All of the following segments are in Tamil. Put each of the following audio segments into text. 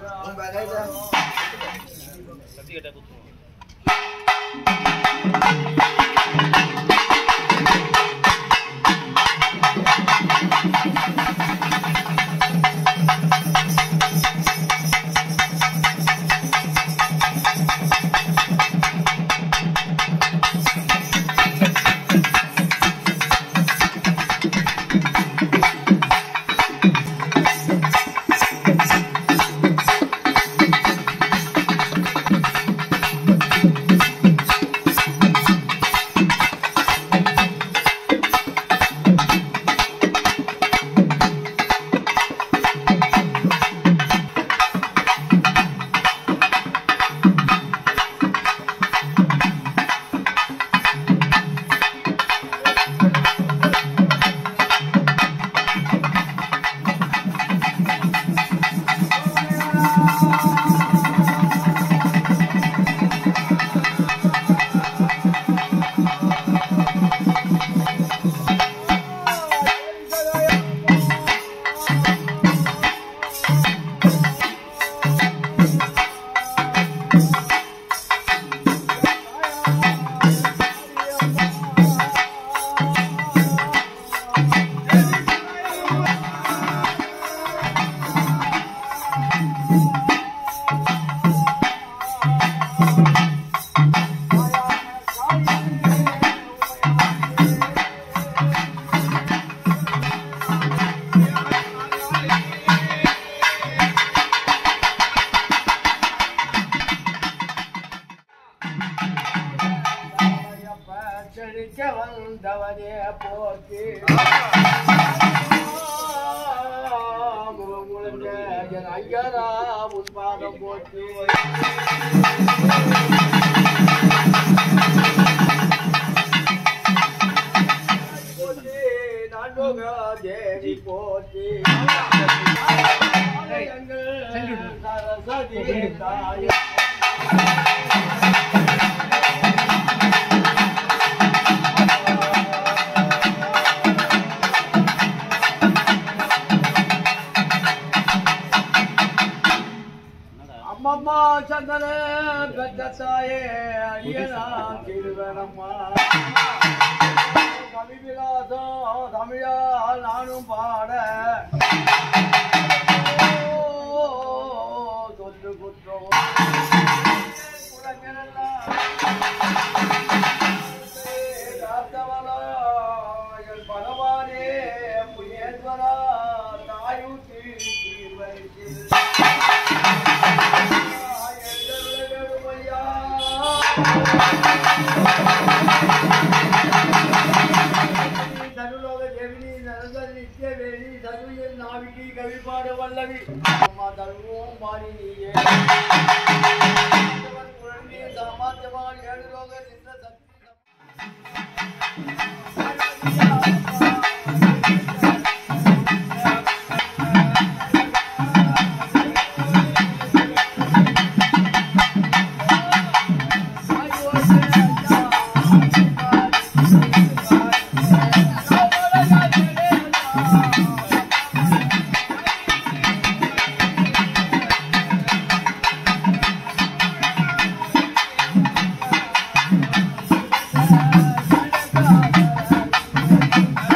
செழிக்க வந்தவனே போற்றி முழுங்க என் ஐயரா உன் பாதம் போற்றி போற்றி நான்முக தேவி போற்றி எங்கள் சரஸ்வதி தாயே அம்மம்மா சந்தன பெற்ற தாயே அடியனா திருவனம்மா கவி விலாசம் தமிழால் நானும் பாட ஓ, தொன்று குற்றம் குலங்களெல்லாம் காத்தவனா என் பகவானே புயேஸ்வரா தாயூட்டி தீர்வரிசில் கவிப்பாடு வல்லவி அம்மா தருவோம் பாடி நீயே குழந்தைய சாமாத்தியமாக ஏழு லோக நின்ற சக்தி ஆ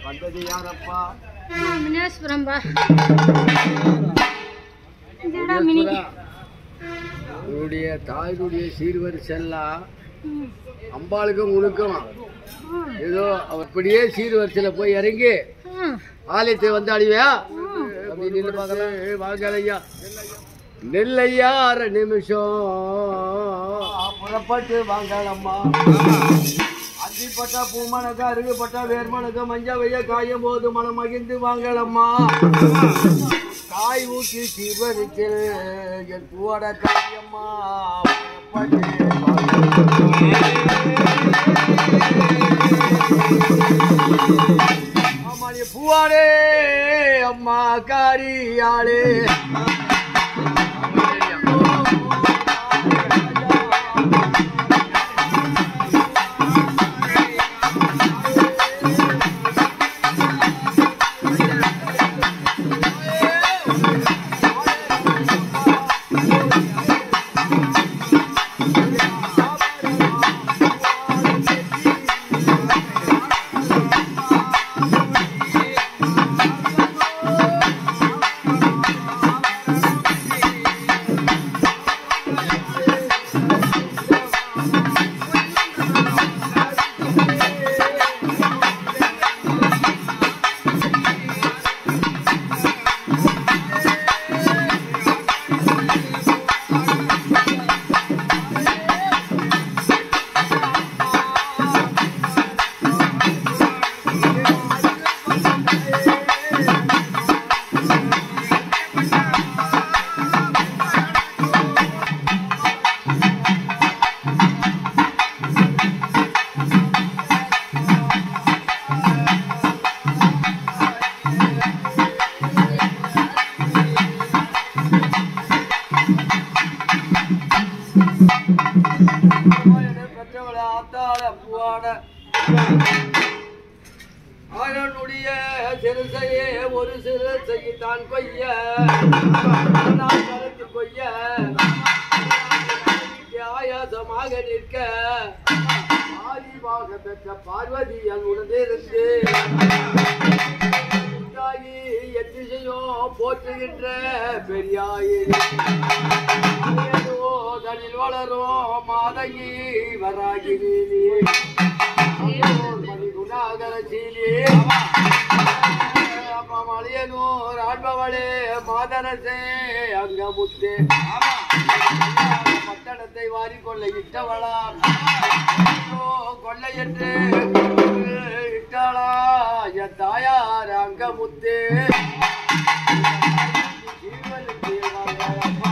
வந்தது யாரப்பா முனேஸ்வரம்பா இதடா மினி உன்னுடைய தாயினுடைய சீர்வரிசெல்லாம் ம். அம்பாளுக்கும் உனக்கும் ஆ. ஏதோ அவ அப்படியே சீர்வரிசையில் போய் இறங்கி ஆ. ஆலயத்தை வந்து அடிவியா ஆ. அப்படி நின்று பார்க்கலாம் வாங்க ஐயா நெல்லையா அரை நிமிஷம் புறப்பட்டு வாங்கலம்மா அந்திப்பட்டா பூமணக்கா அருகுப்பட்டா வேர்மணக்கா மஞ்சள் வெய்ய காயும் போது மனம் மகிழ்ந்து வாங்கலம்மா காய் ஊற்றி சிவனுக்கில் என் பூவட காயம்மா புறப்பட்டு ஆமா நீ பூவாடே அம்மா காரியாளே பெற்றவள ஆத்தாள பூவாட அவனுடைய சிறுசையே ஒரு சிறுசை தான் கொய்ய நான் கருத்து கொய்ய ஆயாசமாக நிற்க ஆதிவாக பெற்ற பார்வதி உடனிருந்து உண்டாகி எத்திசையும் போற்றுகின்ற பெரியாயிரி தனில் வளரும் மாதங்கி வராகி மணிகுணாகரசீலி அம்மா மலையனூர் ஆண்பவளே மாதரசே அங்க முத்தே பட்டணத்தை வாரிக்கொள்ள இட்டவளா கொள்ளை என்று இட்டாளா என் தாயார் அங்க முத்தே ஜீவனுக்கு வாழ்வப்பா.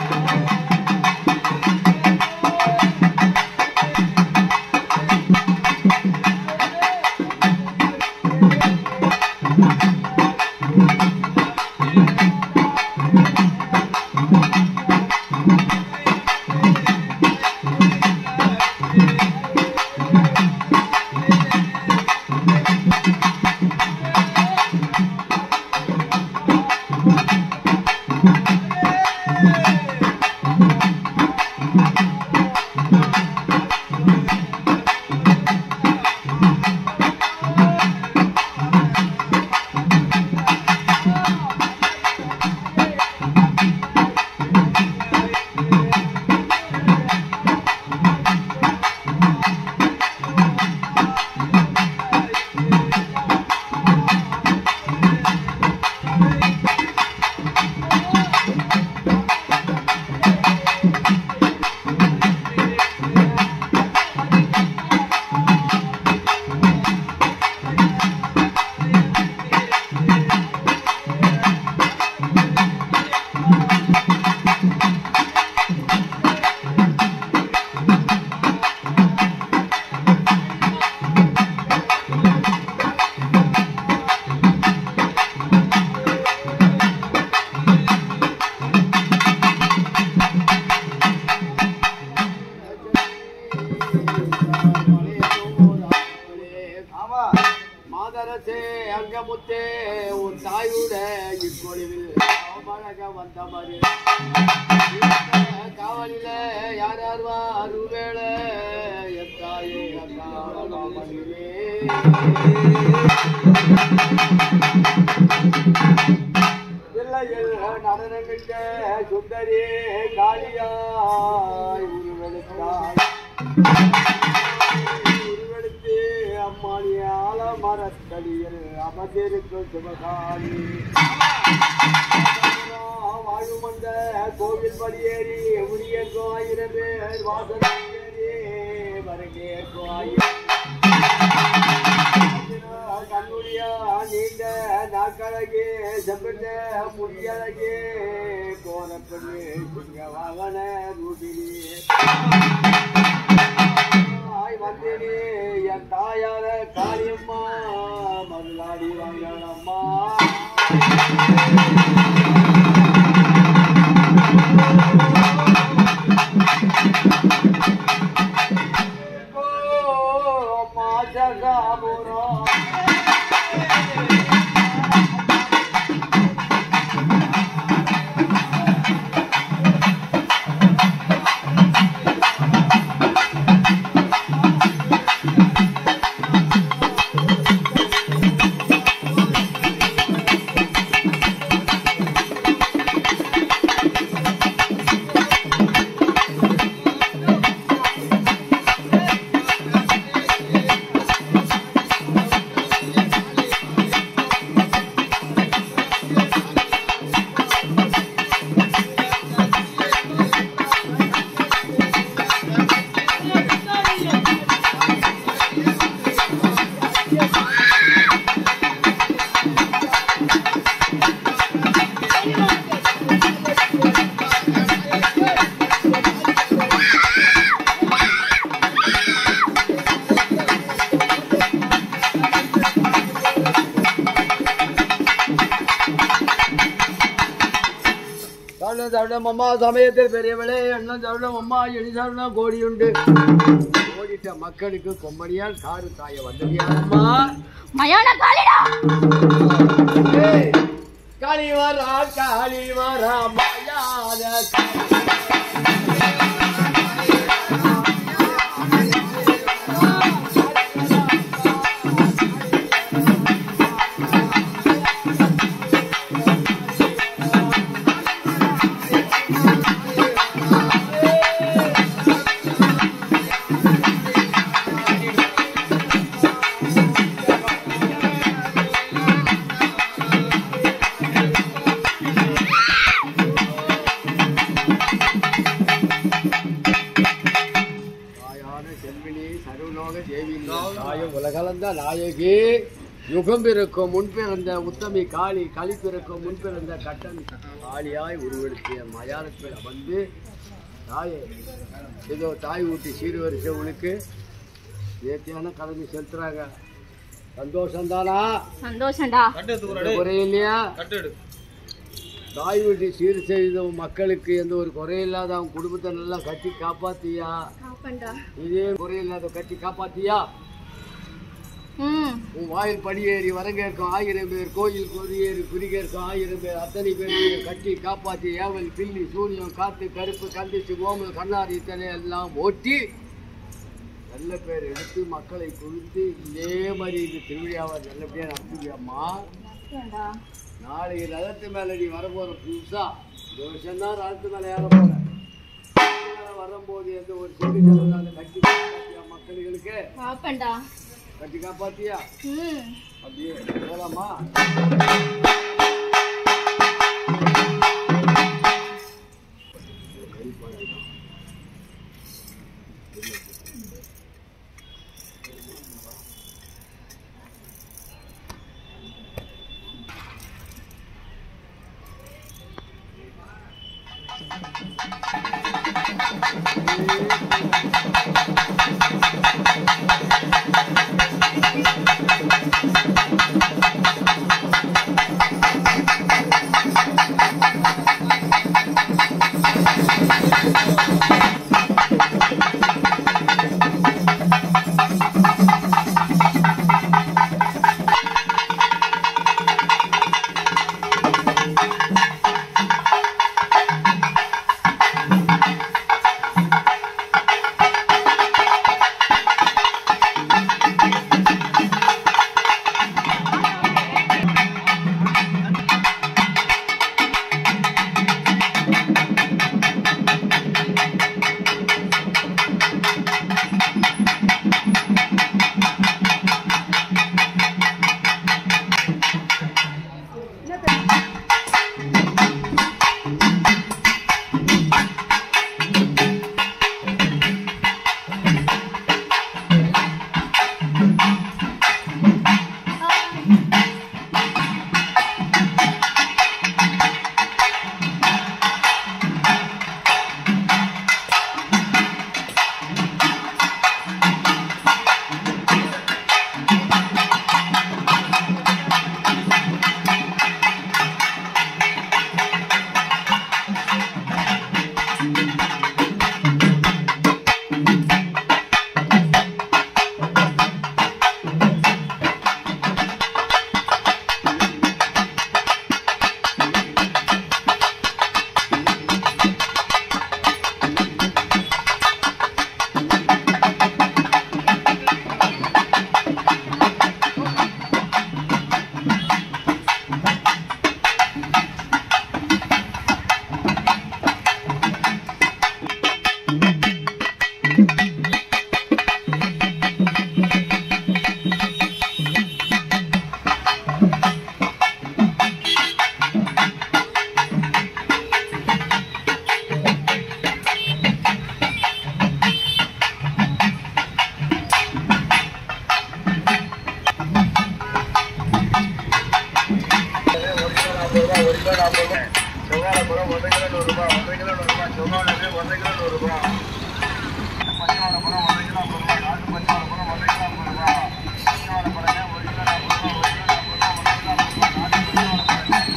ஆமா மாதரசே அங்கமுத்தே உன் தாயுட இக்கொழிவில் அவமானக வந்த மாதிரி காவலில யார் யார் வாரு வேளை என் தாயே அக்காவலிலே இல்லையில் நடனமிட்ட சுந்தரி காளியாய் உருவெடுத்தாய் உருவெடுத்து அம்மானி ஆலமரத்தடியில் அமர்ந்திருக்கும் சுபகாரி வாழும் அந்த கோவில் படியேறி முடியேற்கும் ஆயிரம் பேர் வாசல் ஏறி வருகேற்கும் ஆயிரம் கண்ணுடியா நீண்ட நாக்கழகே செப்பட்ட முடியழகே கோரப்பண்ணு சிங்க வாகன ரூபினி ஆய் வந்தேனே என் தாயார காளியம்மா மருளாடி வாங்கம்மா ஓ மாஜகாபுரம் சவுடம் சவுடம் அம்மா சமயத்தில் பெரியவளே அண்ணன் சவுடம் அம்மா எலி சவுடம் கோடி உண்டு ஓடிட்ட மக்களுக்கு கொம்பனியால் காரு தாய வந்தடியா அம்மா மயான காலிடா ஏய், காளி வரா காளி வரா மாயான காளி. தாயான செல்வினி சர்வலோக தேவி தாயும் உலகளந்த நாயகி யுகம் பிறக்கும் முன் பிறந்த உத்தமி காளி களி பிறக்கும் முன் பிறந்த கட்டன் காளியாய் உருவெடுத்திய மயானத்தில் அமர்ந்து தாயே இதோ தாய் ஊட்டி சீர்வரிசை உனக்கு நேர்த்தியான கடமை செலுத்துறாங்க சந்தோஷம்தானா சந்தோஷம்டா குறை இல்லையா தாய் வீட்டு சீர் செய்த மக்களுக்கு எந்த ஒரு குறையில்லாத அவன் குடும்பத்தை நல்லா கட்டி காப்பாத்தியா காப்பண்டா இதே குறையில்லாத கட்டி காப்பாத்தியா ம் உன் வாயில் படியேறி வரங்கேற்கும் ஆயிரம் பேர் கோயில் கொடியேறி குறிகேற்கும் ஆயிரம் பேர் அத்தனை பேர் கட்டி காப்பாத்தி ஏவல் பில்லி சூனியம் காத்து கருப்பு கந்திச்சு கோமல் கண்ணாடி இத்தனை எல்லாம் ஓட்டி நல்ல பேர் எடுத்து மக்களை கொடுத்து இதே மாதிரி இந்த திருவிழாவை நல்லபடியாக நடத்துவியாம்மா ஏண்டா நாளைக்கு ரதத்து மேலே நீ வரப்போற புதுசா இந்த வருஷம்தான் ரதத்து மேலே ஏற போற மேல வரும்போது எந்த ஒரு செடி கலந்தாலும் கட்டி காப்பாத்தியா மக்களுக்கு காப்பண்டா கட்டி காப்பாத்தியா ம் அப்படியே போலாமா செவ்வாழைப்பழம் ஒன்றரை கிலோ நூறு ரூபாய் ஒன்றரை கிலோ நூறு ரூபாய் செவ்வாழை ஒன்றரை கிலோ நூறு ரூபாய் பச்சைவாழைப்பழம் ஒன்றரை கிலோ ஐம்பது ரூபாய் நாட்டு பச்சைவாழைப்பழம் ஒன்றரை கிலோ ஐம்பது ரூபாய் பச்சைவாழைப்பழம் ஒரு கிலோ நாற்பது ரூபாய் ஒரு கிலோ நாற்பது ரூபாய் ஒன்றரை கிலோ ஐம்பது ரூபாய் நாட்டு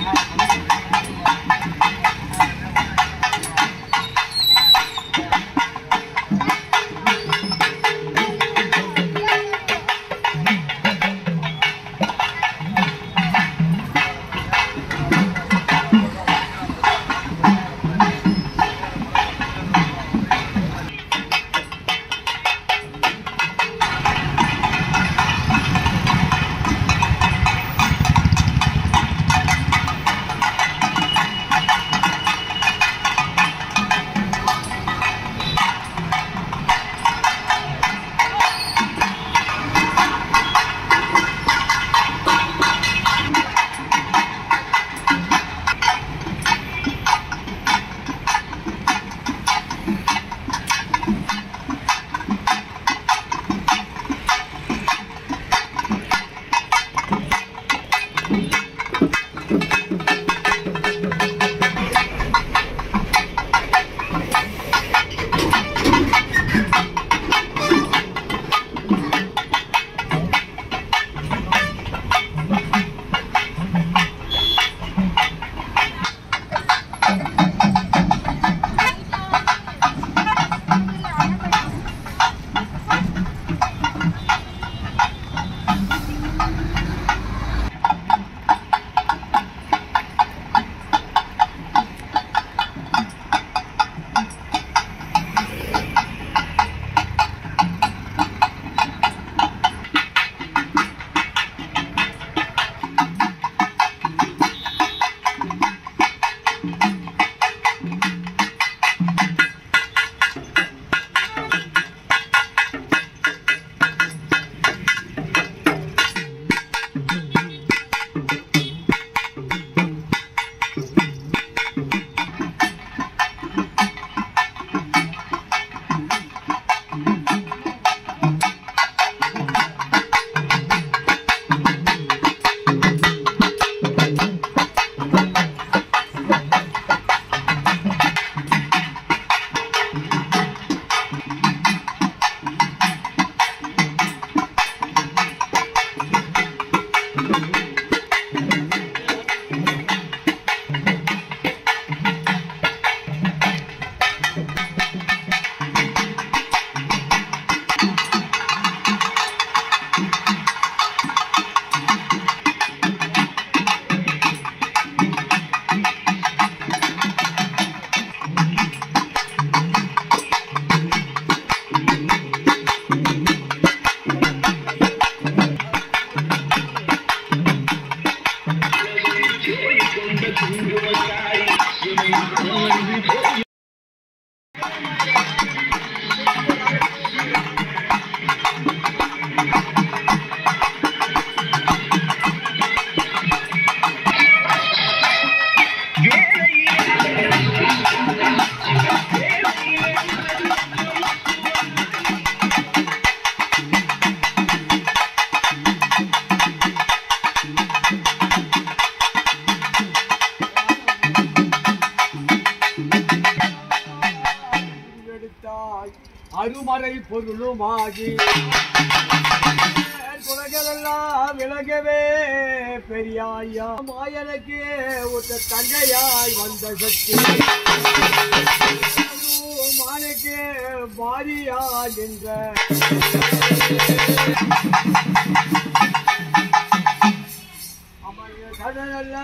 எடுத்தாய் அருமறை பொருளுமாகி குலகளெல்லாம் விலகவே பெரியாயா மாயனுக்கு ஒத்த தங்கையாய் வந்த சக்தி மானுக்கு பாரியா என்ற அமர்ந்த கடனல்ல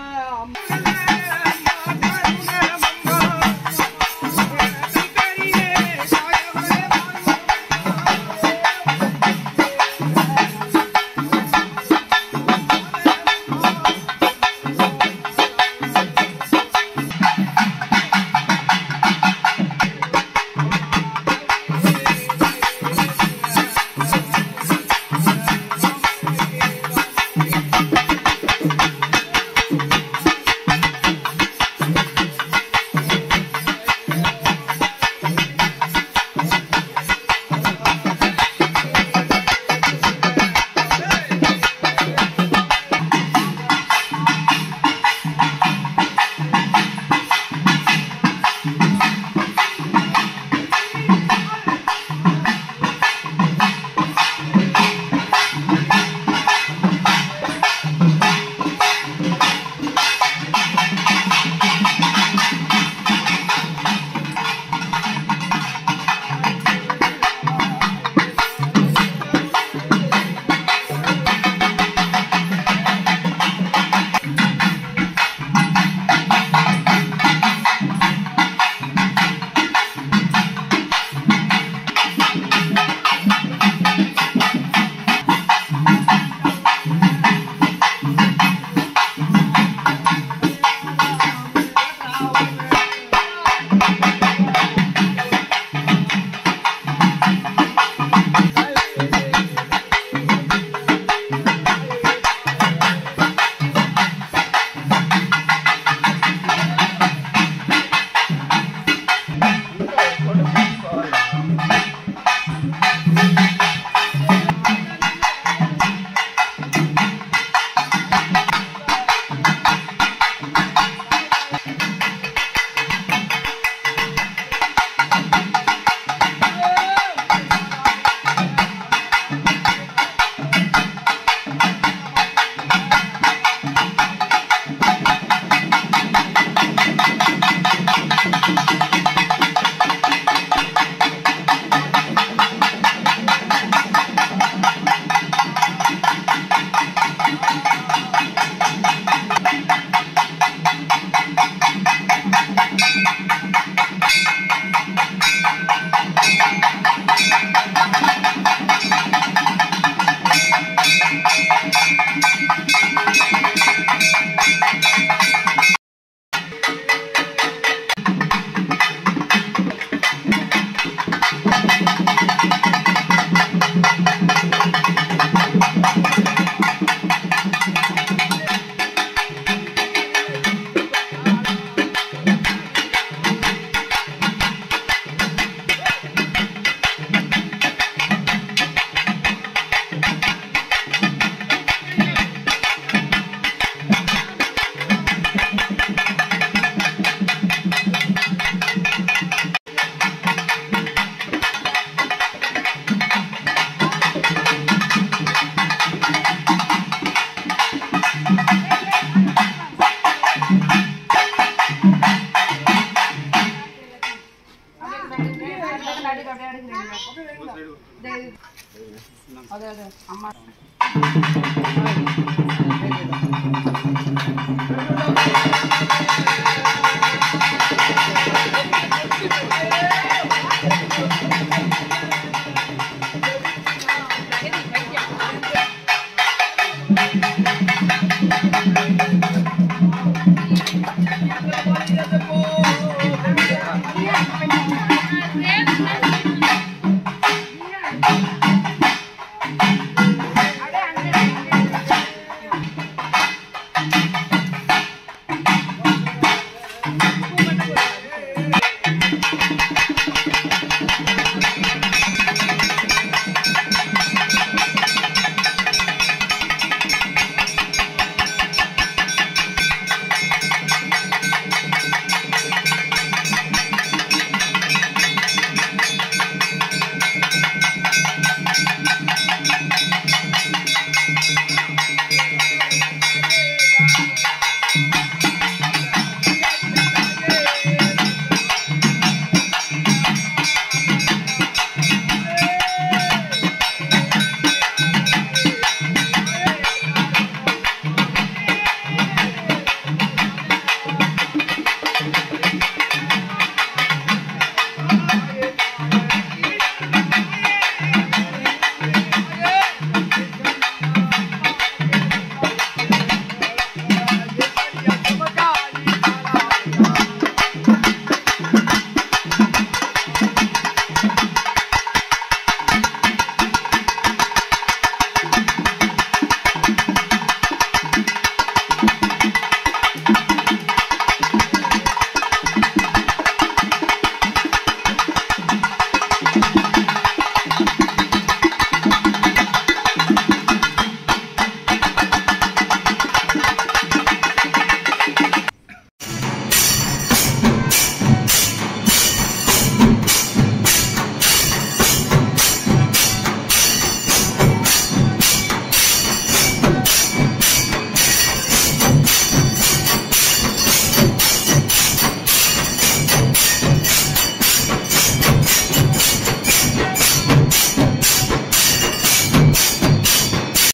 ஆ